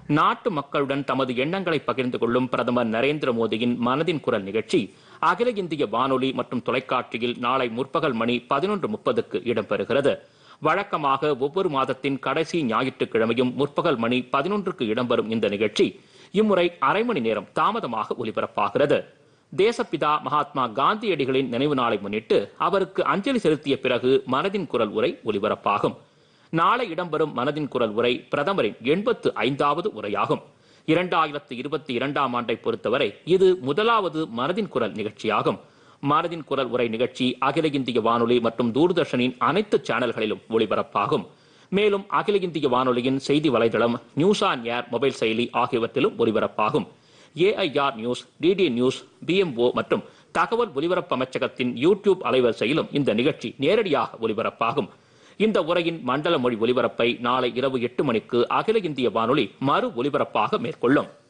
நாட்டு மக்களுடன் தமது எண்ணங்களை பகிர்ந்து கொள்ளும் பிரதமர் நரேந்திர மோடியின் மனதின் குரல் நிகழ்ச்சி அகில இந்திய வானொலி மற்றும் தொலைக்காட்சியில் நாளை முற்பகல் மணி பதினொன்று முப்பதுக்கு இடம்பெறுகிறது வழக்கமாக ஒவ்வொரு மாதத்தின் கடைசி ஞாயிற்றுக்கிழமையும் முற்பகல் மணி பதினொன்றுக்கு இடம்பெறும் இந்த நிகழ்ச்சி இம்முறை அரை மணி நேரம் தாமதமாக ஒலிபரப்பாகிறது தேசப்பிதா மகாத்மா காந்தியடிகளின் நினைவு நாளை முன்னிட்டு அவருக்கு அஞ்சலி செலுத்திய பிறகு மனதின் குரல் உரை ஒலிபரப்பாகும் நாளை இடம்பெறும் மனதின் குரல் உரை பிரதமரின் எண்பத்து ஐந்தாவது உரையாகும் இரண்டாயிரத்து இருபத்தி இரண்டாம் ஆண்டை பொறுத்தவரை இது முதலாவது மனதின் குரல் நிகழ்ச்சியாகும் மனதின் குரல் உரை நிகழ்ச்சி அகில இந்திய வானொலி மற்றும் தூர்தர்ஷனின் அனைத்து சேனல்களிலும் ஒளிபரப்பாகும் மேலும் அகில இந்திய வானொலியின் செய்தி வலைதளம் நியூஸ் ஆன் ஏர் மொபைல் செயலி ஆகியவற்றிலும் ஒலிபரப்பாகும் AIR news DD news PMO மற்றும் தகவல் ஒலிபரப்பு அமைச்சகத்தின் யூடியூப் அலைவரிசையிலும் இந்த நிகழ்ச்சி நேரடியாக ஒலிபரப்பாகும் இந்த உரையின் மண்டல மொழி ஒலிபரப்பை நாளை இரவு எட்டு மணிக்கு அகில இந்திய வானொலி மறு ஒலிபரப்பாக மேற்கொள்ளும்